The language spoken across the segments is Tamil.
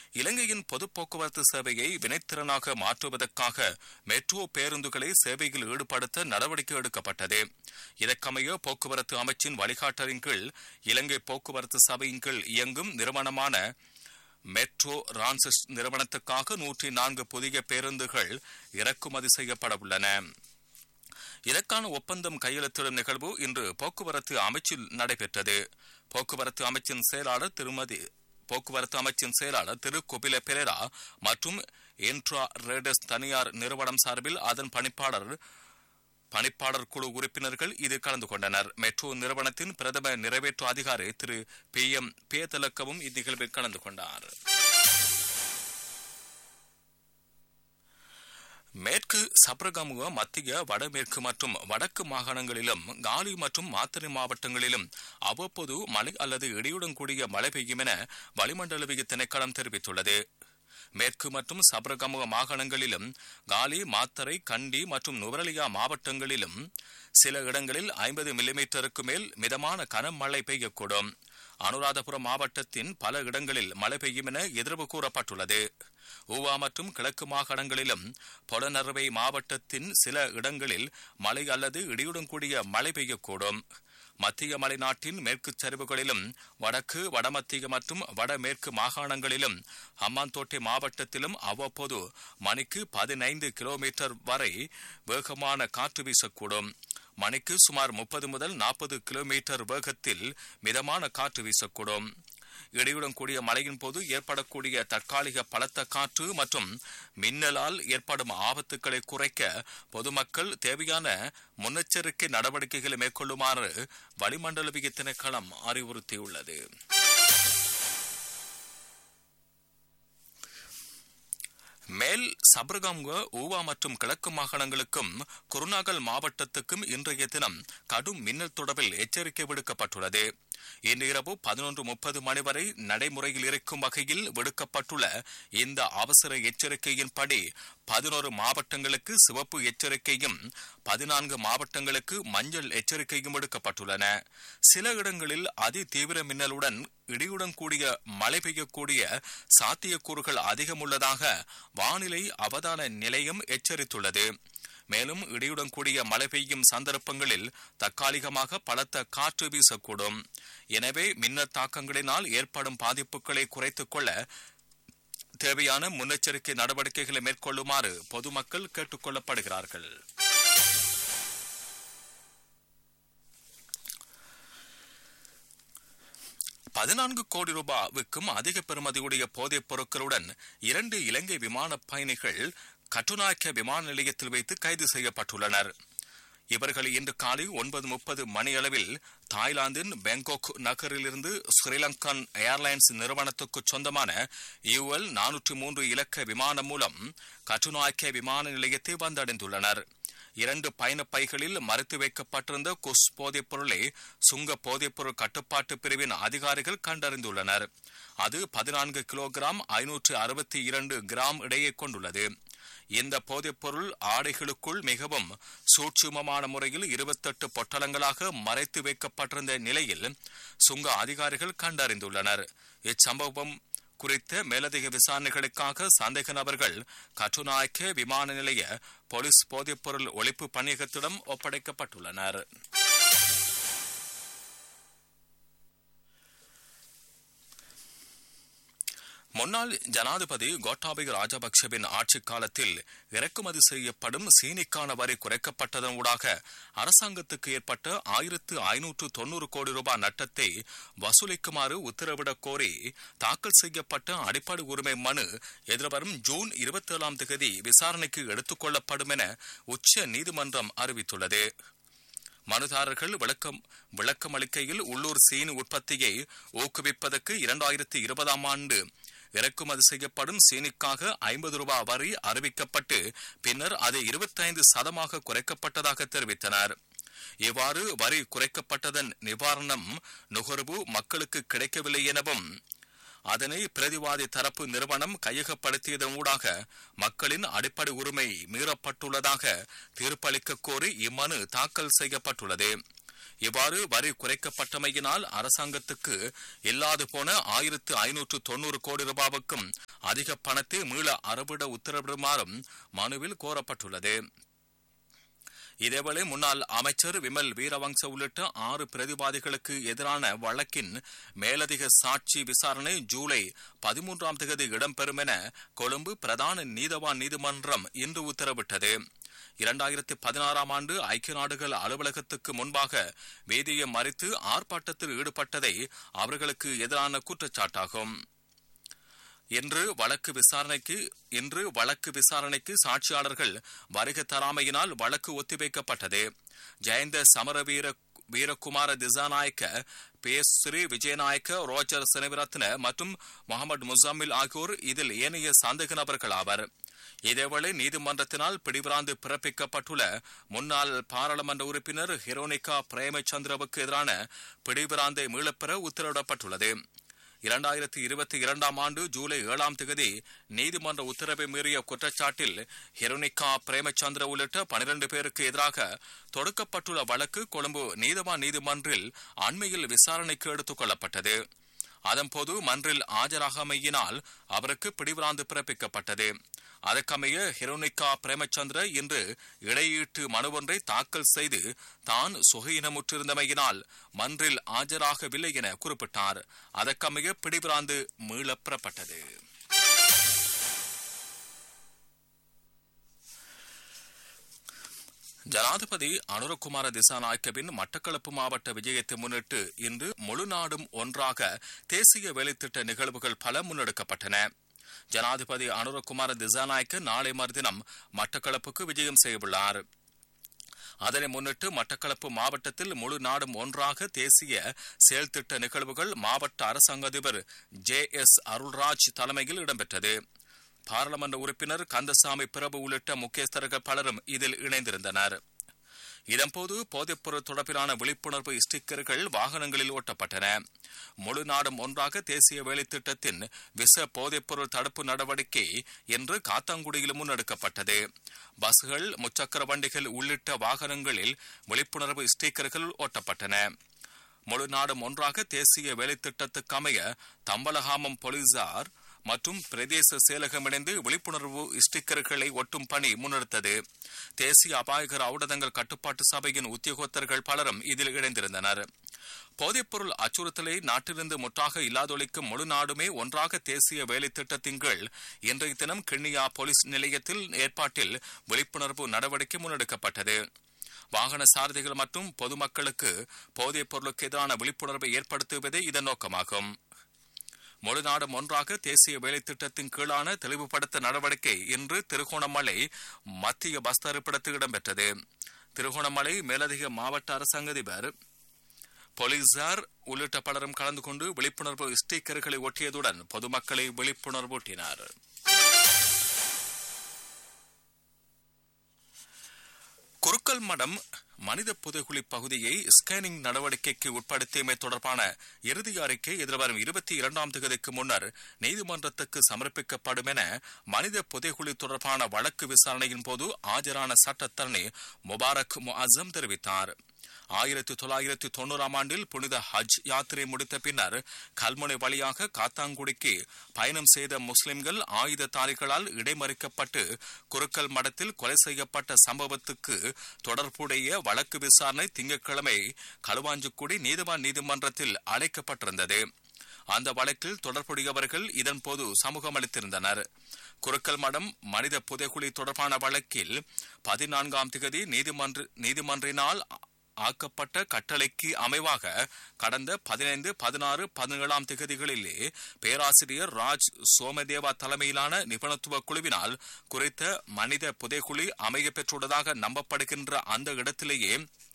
இலங்கையின் பொது போக்குவரத்து சேவையை வினைத்திறனாக மாற்றுவதற்காக மெட்ரோ பேருந்துகளை சேவையில் ஈடுபடுத்த நடவடிக்கை எடுக்கப்பட்டது இதற்கமைய போக்குவரத்து அமைச்சின் வழிகாட்டலின் கீழ் இலங்கை போக்குவரத்து சபையின் கீழ் இயங்கும் நிறுவனமான மெட்ரோ ரான்சிஸ் நிறுவனத்துக்காக நூற்றி நான்கு புதிய பேருந்துகள் இறக்குமதி செய்யப்பட உள்ளன இதற்கான ஒப்பந்தம் கையெழுத்திடும் நிகழ்வு இன்று போக்குவரத்து அமைச்சில் நடைபெற்றது போக்குவரத்து அமைச்சின் செயலாளர் திருமதி போக்குவரத்து அமைச்சின் செயலாளர் திரு குபில பெரேரா மற்றும் இன்ட்ரா ரேடஸ் தனியார் நிறுவனம் சார்பில் அதன் பணிப்பாளர் பணிப்பாளர் குழு உறுப்பினர்கள் இது கலந்து கொண்டனர் மெட்ரோ நிறுவனத்தின் பிரதம நிறைவேற்று அதிகாரி திரு பி எம் பேதலக்கவும் இந்நிகழ்வில் கலந்து கொண்டார் மேற்கு சப்ரகமுக மத்திய வடமேற்கு மற்றும் வடக்கு மாகாணங்களிலும் காலி மற்றும் மாத்தறை மாவட்டங்களிலும் அவ்வப்போது மழை அல்லது இடியுடன் கூடிய மழை பெய்யும் என வளிமண்டலவிய திணைக்களம் தெரிவித்துள்ளது மேற்கு மற்றும் சபரகமுக மாகாணங்களிலும் காலி மாத்தறை கண்டி மற்றும் நுவரலியா மாவட்டங்களிலும் சில இடங்களில் ஐம்பது மில்லிமீட்டருக்கு மேல் மிதமான கனமழை பெய்யக்கூடும் அனுராதபுரம் மாவட்டத்தின் பல இடங்களில் மழை பெய்யும் என எதிர்வு கூறப்பட்டுள்ளது ஊவா மற்றும் கிழக்கு மாகாணங்களிலும் பொலனறுவை மாவட்டத்தின் சில இடங்களில் மழை அல்லது இடியுடன் கூடிய மழை பெய்யக்கூடும் மத்திய மலைநாட்டின் மேற்கு சரிவுகளிலும் வடக்கு வடமத்திய மற்றும் வடமேற்கு மாகாணங்களிலும் ஹம்மாந்தோட்டை மாவட்டத்திலும் அவ்வப்போது மணிக்கு பதினைந்து கிலோமீட்டர் வரை வேகமான காற்று வீசக்கூடும் மணிக்கு சுமார் முப்பது முதல் நாற்பது கிலோமீட்டர் வேகத்தில் மிதமான காற்று வீசக்கூடும் இடியுடன் கூடிய மழையின் போது ஏற்படக்கூடிய தற்காலிக பலத்த காற்று மற்றும் மின்னலால் ஏற்படும் ஆபத்துக்களை குறைக்க பொதுமக்கள் தேவையான முன்னெச்சரிக்கை நடவடிக்கைகளை மேற்கொள்ளுமாறு வளிமண்டலவிய திணைக்களம் அறிவுறுத்தியுள்ளது மேல் சபரகம்க ஊவா மற்றும் கிழக்கு மாகாணங்களுக்கும் குருநாகல் மாவட்டத்துக்கும் இன்றைய தினம் கடும் மின்னல் தொடர்பில் எச்சரிக்கை விடுக்கப்பட்டுள்ளது இன்று இரவு பதினொன்று முப்பது மணி வரை நடைமுறையில் இருக்கும் வகையில் விடுக்கப்பட்டுள்ள இந்த அவசர எச்சரிக்கையின்படி பதினோரு மாவட்டங்களுக்கு சிவப்பு எச்சரிக்கையும் பதினான்கு மாவட்டங்களுக்கு மஞ்சள் எச்சரிக்கையும் விடுக்கப்பட்டுள்ளன சில இடங்களில் அதி தீவிர மின்னலுடன் இடியுடன் கூடிய மழை பெய்யக்கூடிய சாத்தியக்கூறுகள் அதிகம் உள்ளதாக வானிலை அவதான நிலையம் எச்சரித்துள்ளது மேலும் இடியுடன் கூடிய மழை பெய்யும் சந்தர்ப்பங்களில் தற்காலிகமாக பலத்த காற்று வீசக்கூடும் எனவே மின்னல் தாக்கங்களினால் ஏற்படும் பாதிப்புகளை குறைத்துக் கொள்ள தேவையான முன்னெச்சரிக்கை நடவடிக்கைகளை மேற்கொள்ளுமாறு பொதுமக்கள் கேட்டுக் கொள்ளப்படுகிறார்கள் பதினான்கு கோடி ரூபாய்க்கும் அதிக பெறுமதியுடைய போதைப் பொருட்களுடன் இரண்டு இலங்கை விமான பயணிகள் கட்டுநாயக்க விமான நிலையத்தில் வைத்து கைது செய்யப்பட்டுள்ளனர் இவர்கள் இன்று காலை ஒன்பது முப்பது மணியளவில் தாய்லாந்தின் பேங்காக் நகரிலிருந்து ஸ்ரீலங்கன் ஏர்லைன்ஸ் நிறுவனத்துக்கு சொந்தமான யூஎல் நானூற்றி மூன்று இலக்க விமானம் மூலம் கட்டுநாயக்க விமான நிலையத்தை வந்தடைந்துள்ளனர் இரண்டு பயணப் பைகளில் மறைத்து வைக்கப்பட்டிருந்த குஸ் போதைப் பொருளை சுங்க போதைப்பொருள் கட்டுப்பாட்டு பிரிவின் அதிகாரிகள் கண்டறிந்துள்ளனர் அது பதினான்கு கிலோகிராம் ஐநூற்று அறுபத்தி இரண்டு கிராம் இடையே கொண்டுள்ளது இந்த போதைப்பொருள் ஆடைகளுக்குள் மிகவும் சூட்சுமமான முறையில் இருபத்தெட்டு பொட்டலங்களாக மறைத்து வைக்கப்பட்டிருந்த நிலையில் சுங்க அதிகாரிகள் கண்டறிந்துள்ளனர் இச்சம்பவம் குறித்த மேலதிக விசாரணைகளுக்காக சந்தேக நபர்கள் கட்டுநாயக்க விமான நிலைய போலீஸ் போதைப்பொருள் ஒழிப்பு பணியகத்திடம் ஒப்படைக்கப்பட்டுள்ளனர் முன்னாள் ஜனாதிபதி கோட்டாபய ராஜபக்சவின் ஆட்சிக் காலத்தில் இறக்குமதி செய்யப்படும் சீனிக்கான வரி குறைக்கப்பட்டதன் ஊடாக அரசாங்கத்துக்கு ஏற்பட்ட ஆயிரத்து ஐநூற்று தொன்னூறு கோடி ரூபாய் நட்டத்தை வசூலிக்குமாறு உத்தரவிடக் கோரி தாக்கல் செய்யப்பட்ட அடிப்படை உரிமை மனு எதிர்வரும் ஜூன் இருபத்தி ஏழாம் தேதி விசாரணைக்கு எடுத்துக் கொள்ளப்படும் என உச்ச நீதிமன்றம் அறிவித்துள்ளது மனுதாரர்கள் விளக்கம் விளக்கம் அளிக்கையில் உள்ளூர் சீனி உற்பத்தியை ஊக்குவிப்பதற்கு இரண்டாயிரத்தி இருபதாம் ஆண்டு இறக்குமதி செய்யப்படும் சீனிக்காக ஐம்பது ரூபாய் வரி அறிவிக்கப்பட்டு பின்னர் அது இருபத்தைந்து சதமாக குறைக்கப்பட்டதாக தெரிவித்தனர் இவ்வாறு வரி குறைக்கப்பட்டதன் நிவாரணம் நுகர்வு மக்களுக்கு கிடைக்கவில்லை எனவும் அதனை பிரதிவாதி தரப்பு நிறுவனம் கையகப்படுத்தியதன் ஊடாக மக்களின் அடிப்படை உரிமை மீறப்பட்டுள்ளதாக தீர்ப்பளிக்க கோரி இம்மனு தாக்கல் செய்யப்பட்டுள்ளது இவ்வாறு வரி குறைக்கப்பட்டமையினால் அரசாங்கத்துக்கு இல்லாது போன ஆயிரத்து ஐநூற்று தொன்னூறு கோடி ரூபாவுக்கும் அதிக பணத்தை மீள அறவிட உத்தரவிடுமாறும் மனுவில் கோரப்பட்டுள்ளது இதேவேளை முன்னாள் அமைச்சர் விமல் வீரவங்ச உள்ளிட்ட ஆறு பிரதிவாதிகளுக்கு எதிரான வழக்கின் மேலதிக சாட்சி விசாரணை ஜூலை பதிமூன்றாம் தேதி இடம்பெறும் என கொழும்பு பிரதான நீதவான் நீதிமன்றம் இன்று உத்தரவிட்டது இரண்டாயிரத்தி பதினாறாம் ஆண்டு ஐக்கிய நாடுகள் அலுவலகத்துக்கு முன்பாக வேதியை மறித்து ஆர்ப்பாட்டத்தில் ஈடுபட்டதை அவர்களுக்கு எதிரான குற்றச்சாட்டாகும் இன்று வழக்கு விசாரணைக்கு இன்று வழக்கு விசாரணைக்கு சாட்சியாளர்கள் வருகை தராமையினால் வழக்கு ஒத்திவைக்கப்பட்டது ஜெயந்த சமரவீர வீரகுமார திசாநாயக்க பேஸ்ரீ விஜயநாயக்க ரோஜர் சினவிரத்ன மற்றும் முகமது முசாமில் ஆகியோர் இதில் ஏனைய சந்தேக நபர்கள் ஆவர் இதேவேளை நீதிமன்றத்தினால் பிடிபிராந்து பிறப்பிக்கப்பட்டுள்ள முன்னாள் பாராளுமன்ற உறுப்பினர் ஹிரோனிகா பிரேமச்சந்திரவுக்கு எதிரான பிடிபிராந்தை மீளப்பெற உத்தரவிடப்பட்டுள்ளது இரண்டாயிரத்தி இருபத்தி இரண்டாம் ஆண்டு ஜூலை ஏழாம் தேதி நீதிமன்ற உத்தரவை மீறிய குற்றச்சாட்டில் ஹிரோனிகா பிரேமச்சந்திர உள்ளிட்ட பனிரண்டு பேருக்கு எதிராக தொடுக்கப்பட்டுள்ள வழக்கு கொழும்பு நீதவான் நீதிமன்றில் அண்மையில் விசாரணைக்கு எடுத்துக் கொள்ளப்பட்டது அதன்போது மன்றில் ஆஜராகாமையினால் அவருக்கு பிடிவிராந்து பிறப்பிக்கப்பட்டது அதற்கமைய ஹிரோனிகா பிரேமச்சந்திர இன்று இடையீட்டு மனு ஒன்றை தாக்கல் செய்து தான் சுகையினமுற்றிருந்தமையினால் மன்றில் ஆஜராகவில்லை என குறிப்பிட்டார் அதற்கமைய பிடிவிராந்து மீளப் பெறப்பட்டது ஜனாதிபதி அனுரகுமார திசாநாயக்கவின் மட்டக்களப்பு மாவட்ட விஜயத்தை முன்னிட்டு இன்று முழு நாடும் ஒன்றாக தேசிய வேலைத்திட்ட நிகழ்வுகள் பல முன்னெடுக்கப்பட்டன ஜனாதிபதி அனுரகுமார திசாநாயக்க நாளை மறுதினம் மட்டக்களப்புக்கு விஜயம் செய்யவுள்ளார் அதனை முன்னிட்டு மட்டக்களப்பு மாவட்டத்தில் முழு நாடும் ஒன்றாக தேசிய செயல்திட்ட நிகழ்வுகள் மாவட்ட அரசாங்க அதிபர் ஜே எஸ் அருள்ராஜ் தலைமையில் இடம்பெற்றது பாராளுமன்ற உறுப்பினர் கந்தசாமி பிரபு உள்ளிட்ட முக்கியஸ்தர்கள் பலரும் இதில் இணைந்திருந்தனர் இதன்போது போதைப்பொருள் தொடர்பிலான விழிப்புணர்வு ஸ்டிக்கர்கள் வாகனங்களில் ஒட்டப்பட்டன முழு நாடும் ஒன்றாக தேசிய வேலைத்திட்டத்தின் விச போதைப்பொருள் தடுப்பு நடவடிக்கை இன்று காத்தாங்குடியில் முன்னெடுக்கப்பட்டது பஸ்கள் முச்சக்கர வண்டிகள் உள்ளிட்ட வாகனங்களில் விழிப்புணர்வு ஸ்டிக்கர்கள் ஒட்டப்பட்டன முழு நாடும் ஒன்றாக தேசிய வேலைத்திட்டத்துக்கு அமைய தம்பலகாமம் போலீசார் மற்றும் பிரதேச செயலகம் இணைந்து விழிப்புணர்வு ஸ்டிக்கர்களை ஒட்டும் பணி முன்னெடுத்தது தேசிய அபாயகர ஊடகங்கள் கட்டுப்பாட்டு சபையின் உத்தியோகத்தர்கள் பலரும் இதில் இணைந்திருந்தனர் போதைப்பொருள் அச்சுறுத்தலை நாட்டிலிருந்து முற்றாக இல்லாதொழிக்கும் முழு நாடுமே ஒன்றாக தேசிய வேலை திட்டத்தின் கீழ் இன்றைய தினம் கிண்ணியா போலீஸ் நிலையத்தில் ஏற்பாட்டில் விழிப்புணர்வு நடவடிக்கை முன்னெடுக்கப்பட்டது வாகன சாரதிகள் மற்றும் பொதுமக்களுக்கு போதைப் பொருளுக்கு எதிரான விழிப்புணர்வை ஏற்படுத்துவதே இதன் நோக்கமாகும் முழு நாடும் ஒன்றாக தேசிய வேலை திட்டத்தின் கீழான தெளிவுபடுத்த நடவடிக்கை இன்று திருகோணமலை மத்திய பஸ் தரிப்பிடத்தில் இடம்பெற்றது திருகோணமலை மேலதிக மாவட்ட அரசாங்க அதிபர் போலீசார் உள்ளிட்ட பலரும் கலந்து கொண்டு விழிப்புணர்வு ஸ்டிக்கர்களை ஒட்டியதுடன் பொதுமக்களை விழிப்புணர்வூட்டினார் குறுக்கல் மடம் மனித புதைகுழி பகுதியை ஸ்கேனிங் நடவடிக்கைக்கு உட்படுத்தியமை தொடர்பான இறுதி அறிக்கை எதிர்வரும் இருபத்தி இரண்டாம் தேதிக்கு முன்னர் நீதிமன்றத்துக்கு சமர்ப்பிக்கப்படும் என மனித புதைகுழி தொடர்பான வழக்கு விசாரணையின் போது ஆஜரான சட்டத்தரணி முபாரக் முஅzzம் தெரிவித்தார் ஆயிரத்தி தொள்ளாயிரத்தி தொண்ணூறாம் ஆண்டில் புனித ஹஜ் யாத்திரை முடித்த பின்னர் கல்முனை வழியாக காத்தாங்குடிக்கு பயணம் செய்த முஸ்லிம்கள் ஆயுததாரிகளால் இடைமறிக்கப்பட்டு குறுக்கல் மடத்தில் கொலை செய்யப்பட்ட சம்பவத்துக்கு தொடர்புடைய வழக்கு விசாரணை திங்கட்கிழமை களுவாஞ்சிக்குடி நீதிவான் நீதிமன்றத்தில் அழைக்கப்பட்டிருந்தது அந்த வழக்கில் தொடர்புடையவர்கள் இதன்போது சமூகம் அளித்திருந்தனர் குறுக்கல் மடம் மனித புதைகுழி தொடர்பான வழக்கில் பதினான்காம் திகதி நீதிமன்ற நீதிமன்றினால் ஆக்கப்பட்ட கட்டளைக்கு அமைவாக கடந்த பதினைந்து பதினாறு பதினேழாம் திகதிகளிலே பேராசிரியர் ராஜ் சோமதேவா தலைமையிலான நிபுணத்துவ குழுவினால் குறித்த மனித புதைக்குழி அமைய பெற்றுள்ளதாக நம்பப்படுகின்ற அந்த இடத்திலேயே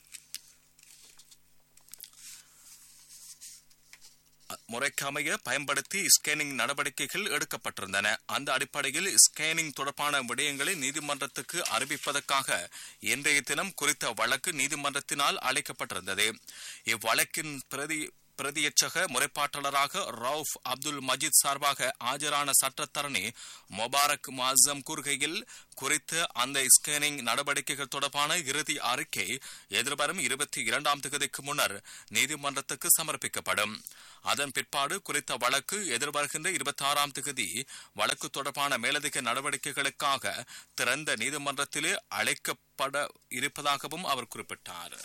முறைக்கு அமைய பயன்படுத்தி ஸ்கேனிங் நடவடிக்கைகள் எடுக்கப்பட்டிருந்தன அந்த அடிப்படையில் ஸ்கேனிங் தொடர்பான விடயங்களை நீதிமன்றத்துக்கு அறிவிப்பதற்காக இன்றைய தினம் குறித்த வழக்கு நீதிமன்றத்தினால் அழைக்கப்பட்டிருந்தது இவ்வழக்கின் பிரதி பிரதியட்சக முறைப்பாட்டாளராக ரவுஃப் அப்துல் மஜீத் சார்பாக ஆஜரான சட்டத்தரணி மொபாரக் முஅzzam கூறுகையில் குறித்த அந்த ஸ்கேனிங் நடவடிக்கைகள் தொடர்பான இறுதி அறிக்கை எதிர்வரும் இருபத்தி இரண்டாம் தேதிக்கு முன்னர் நீதிமன்றத்துக்கு சமர்ப்பிக்கப்படும் அதன் பிற்பாடு குறித்த வழக்கு எதிர்வருகின்ற இருபத்தி ஆறாம் தேதி வழக்கு தொடர்பான மேலதிக நடவடிக்கைகளுக்காக திறந்த நீதிமன்றத்திலே அழைக்கப்பட இருப்பதாகவும் அவர் குறிப்பிட்டார்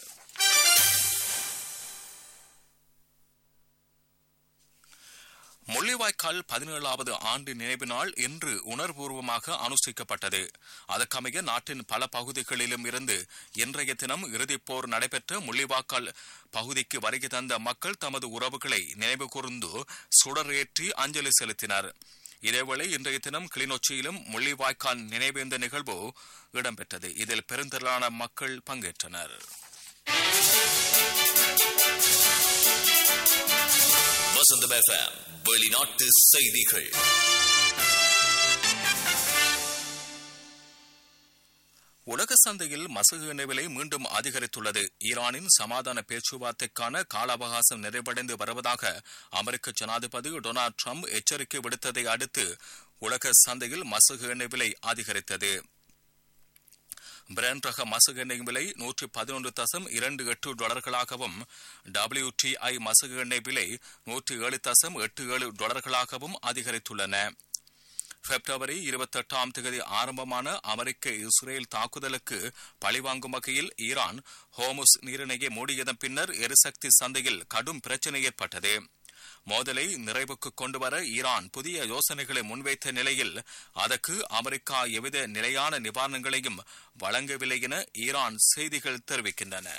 முள்ளிவாய்க்கால் பதினேழாவது ஆண்டு நினைவு நாள் இன்று உணர்வுபூர்வமாக அனுஷ்டிக்கப்பட்டது அதற்கமைய நாட்டின் பல பகுதிகளிலும் இருந்து இன்றைய தினம் இறுதிப் போர் நடைபெற்ற முள்ளிவாய்க்கால் பகுதிக்கு வருகை தந்த மக்கள் தமது உறவுகளை நினைவு கூர்ந்து சுடரேற்றி அஞ்சலி செலுத்தினர் இதேவேளை இன்றைய தினம் கிளிநொச்சியிலும் முள்ளிவாய்க்கால் நினைவேந்த நிகழ்வு இடம்பெற்றது இதில் பெருந்திரளான மக்கள் பங்கேற்றனர் வசந்தம் எஃப்எம் வெளிநாட்டு செய்திகள் உலக சந்தையில் மசகு எண்ணெய் விலை மீண்டும் அதிகரித்துள்ளது ஈரானின் சமாதான பேச்சுவார்த்தைக்கான கால அவகாசம் நிறைவடைந்து வருவதாக அமெரிக்க ஜனாதிபதி டொனால்டு ட்ரம்ப் எச்சரிக்கை விடுத்ததை அடுத்து உலக சந்தையில் மசகு எண்ணெய் விலை அதிகரித்தது பிராண்ட் ரக மசகு எண்ணெய் விலை நூற்றி பதினொன்று தசம் இரண்டு எட்டு டாலர்களாகவும் டபிள்யூடிஐ மசகு எண்ணெய் விலை நூற்றி ஏழு தசம் எட்டு ஏழு டாலர்களாகவும் அதிகரித்துள்ளன பிப்ரவரி இருபத்தெட்டாம் தேதி ஆரம்பமான அமெரிக்க இஸ்ரேல் தாக்குதலுக்கு பழிவாங்கும் வகையில் ஈரான் ஹோமுஸ் நீரிணையை மூடியதன் பின்னர் எரிசக்தி சந்தையில் கடும் பிரச்சினை ஏற்பட்டது மோதலை நிறைவுக்கு கொண்டுவர ஈரான் புதிய யோசனைகளை முன்வைத்த நிலையில் அதற்கு அமெரிக்கா எவ்வித நிலையான நிவாரணங்களையும் வழங்கவில்லை என ஈரான் செய்திகள் தெரிவிக்கின்றன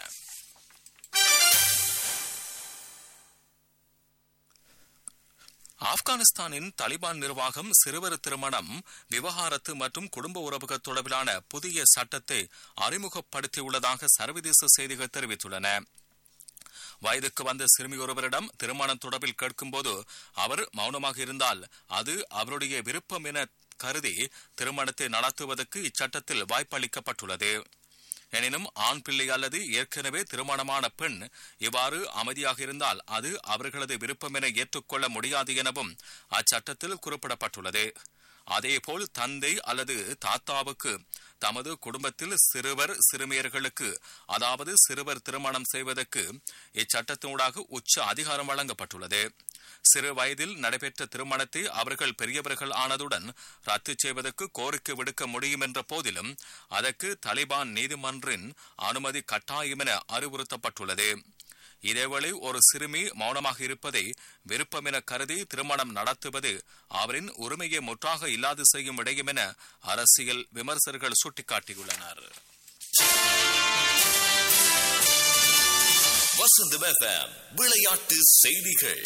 ஆப்கானிஸ்தானின் தலிபான் நிர்வாகம் சிறுவர் திருமணம் விவகாரத்து மற்றும் குடும்ப உறவுகள் தொடர்பிலான புதிய சட்டத்தை அறிமுகப்படுத்தியுள்ளதாக சர்வதேச செய்திகள் தெரிவித்துள்ளன வயதுக்கு வந்த சிறுமி ஒருவரிடம் திருமணம் தொடர்பில் கேட்கும்போது அவர் மௌனமாக இருந்தால் அது அவருடைய விருப்பம் என கருதி திருமணத்தை நடத்துவதற்கு இச்சட்டத்தில் வாய்ப்பளிக்கப்பட்டுள்ளது எனினும் ஆண் பிள்ளை அல்லது ஏற்கனவே திருமணமான பெண் இவ்வாறு அமைதியாக இருந்தால் அது அவர்களது விருப்பம் என ஏற்றுக்கொள்ள முடியாது எனவும் அச்சட்டத்தில் குறிப்பிடப்பட்டுள்ளது அதேபோல் தந்தை அல்லது தாத்தாவுக்கு தமது குடும்பத்தில் சிறுவர் சிறுமியர்களுக்கு அதாவது சிறுவர் திருமணம் செய்வதற்கு இச்சட்டத்தினூடாக உச்ச அதிகாரம் வழங்கப்பட்டுள்ளது சிறு வயதில் நடைபெற்ற திருமணத்தை அவர்கள் பெரியவர்கள் ஆனதுடன் ரத்து செய்வதற்கு கோரிக்கை விடுக்க முடியும் என்ற போதிலும் அதற்கு தலிபான் நீதிமன்றின் அனுமதி கட்டாயம் என அறிவுறுத்தப்பட்டுள்ளது இதேவேளை ஒரு சிறுமி மௌனமாக இருப்பதை விருப்பம் என கருதி திருமணம் நடத்துவது அவரின் உரிமையை முற்றாக இல்லாது செய்யும் விடயம் என அரசியல் விமர்சகர்கள் சுட்டிக்காட்டியுள்ளனர் வசந்தம் எஃப்எம் விளையாட்டு செய்திகள்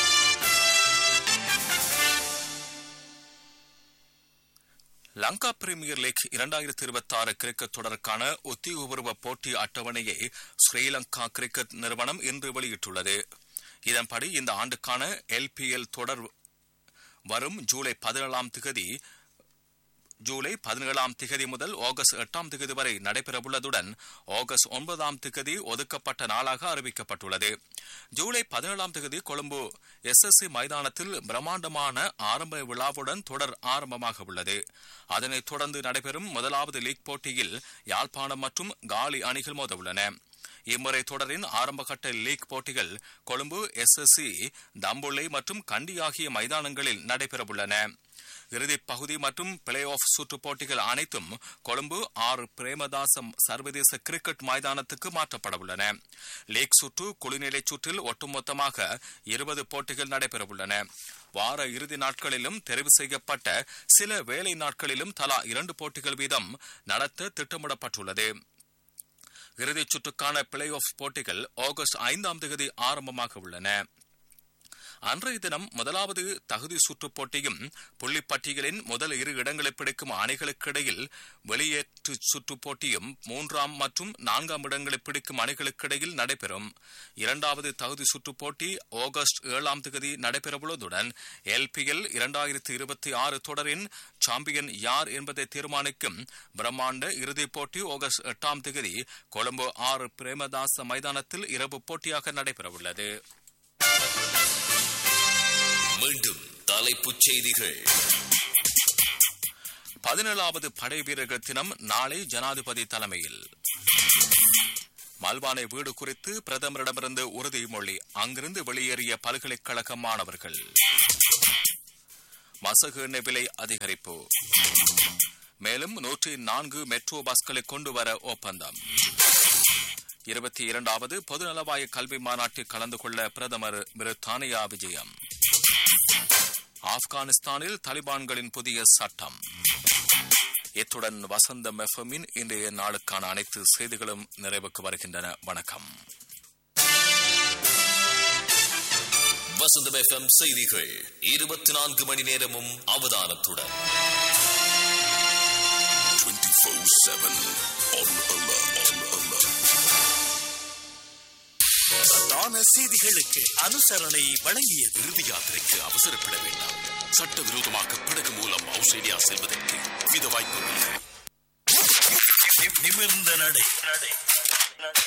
லங்கா பிரீமியர் லீக் இரண்டாயிரத்தி இருபத்தி ஆறு கிரிக்கெட் தொடருக்கான உத்தியோகபூர்வ போட்டி அட்டவணையை ஸ்ரீலங்கா கிரிக்கெட் நிறுவனம் இன்று வெளியிட்டுள்ளது இதன்படி இந்த ஆண்டுக்கான எல்பிஎல் தொடர் வரும் ஜூலை பதினேழாம் திகதி ஜூலை பதினேழாம் திகதி முதல் ஆகஸ்ட் எட்டாம் திகதி வரை நடைபெறவுள்ளதுடன் ஆகஸ்ட் ஒன்பதாம் திகதி ஒதுக்கப்பட்ட நாளாக அறிவிக்கப்பட்டுள்ளது ஜூலை பதினேழாம் திகதி கொழும்பு எஸ்எஸ்சி மைதானத்தில் பிரம்மாண்டமான ஆரம்ப விழாவுடன் தொடர் ஆரம்பமாக உள்ளது அதனைத் தொடர்ந்து நடைபெறும் முதலாவது லீக் போட்டியில் யாழ்ப்பாணம் மற்றும் காலி அணிகள் மோதவுள்ளன இம்முறை தொடரின் ஆரம்பகட்ட லீக் போட்டிகள் கொழும்பு எஸ்எஸ்சி தம்புள்ளை மற்றும் கண்டி ஆகிய மைதானங்களில் நடைபெறவுள்ளன இறுதிப் பகுதி மற்றும் பிளே ஆஃப் சுற்று போட்டிகள் அனைத்தும் கொழும்பு ஆறு பிரேமதாசம் சர்வதேச கிரிக்கெட் மைதானத்துக்கு மாற்றப்படவுள்ளன லீக் சுற்று குளிநிலை சுற்றில் ஒட்டுமொத்தமாக இருபது போட்டிகள் நடைபெறவுள்ளன வார இறுதி நாட்களிலும் தெரிவு செய்யப்பட்ட சில வேலை நாட்களிலும் தலா இரண்டு போட்டிகள் வீதம் நடத்த திட்டமிடப்பட்டுள்ளது இறுதிச் சுற்றுக்கான பிளே ஆஃப் போட்டிகள் ஆகஸ்ட் ஐந்தாம் தேதி ஆரம்பமாக உள்ளன அன்றைய தினம் முதலாவது தகுதி சுற்றுப் போட்டியும் புள்ளிப்பட்டியலின் முதல் இரு இடங்களை பிடிக்கும் அணிகளுக்கிடையில் வெளியேற்று சுற்றுப் போட்டியும் மூன்றாம் மற்றும் நான்காம் இடங்களை பிடிக்கும் அணிகளுக்கிடையில் நடைபெறும் இரண்டாவது தகுதி சுற்றுப் போட்டி ஆகஸ்ட் ஏழாம் தேதி நடைபெறவுள்ளதுடன் எல்பிஎல் இரண்டாயிரத்தி இருபத்தி ஆறு தொடரின் சாம்பியன் யார் என்பதை தீர்மானிக்கும் பிரம்மாண்ட இறுதிப் போட்டி ஆகஸ்ட் எட்டாம் தேதி கொழும்பு ஆறு பிரேமதாச மைதானத்தில் இரவு போட்டியாக நடைபெறவுள்ளது மீண்டும் தலைப்புச் செய்திகள் பதினேழாவது படை வீரர்கள் தினம் நாளை ஜனாதிபதி தலைமையில் மல்வானை வீடு குறித்து பிரதமரிடமிருந்து உறுதிமொழி அங்கிருந்து வெளியேறிய பல்கலைக்கழக மாணவர்கள் மசகு எண்ணெய் விலை அதிகரிப்பு மேலும் நூற்றி நான்கு மெட்ரோ பஸ்களை கொண்டு வர ஒப்பந்தம் இருபத்தி இரண்டாவது பொதுநலவாய கல்வி மாநாட்டில் கலந்து கொள்ள பிரதமர் பிரித்தானியா விஜயம் ஆப்கானிஸ்தானில் தலிபான்களின் புதிய சட்டம் இத்துடன் வசந்தம் எஃப்எம்மின் இன்றைய நாளுக்கான அனைத்து செய்திகளும் நிறைவுக்கு வருகின்றன வணக்கம் வசந்தம் எஃப்எம் செய்திகள் இருபத்தி நான்கு மணி நேரமும் அவதானத்துடன் 24/7 on alert. On alert. பிரதான செய்திகளுக்கு அனுசரணை வழங்கியது இறுதி யாத்திரைக்கு அவசரப்பட வேண்டாம் சட்டவிரோதமாக படகு மூலம் ஆஸ்திரேலியா செல்வதற்கு வித வாய்ப்புகள் நிமிர்ந்த நடை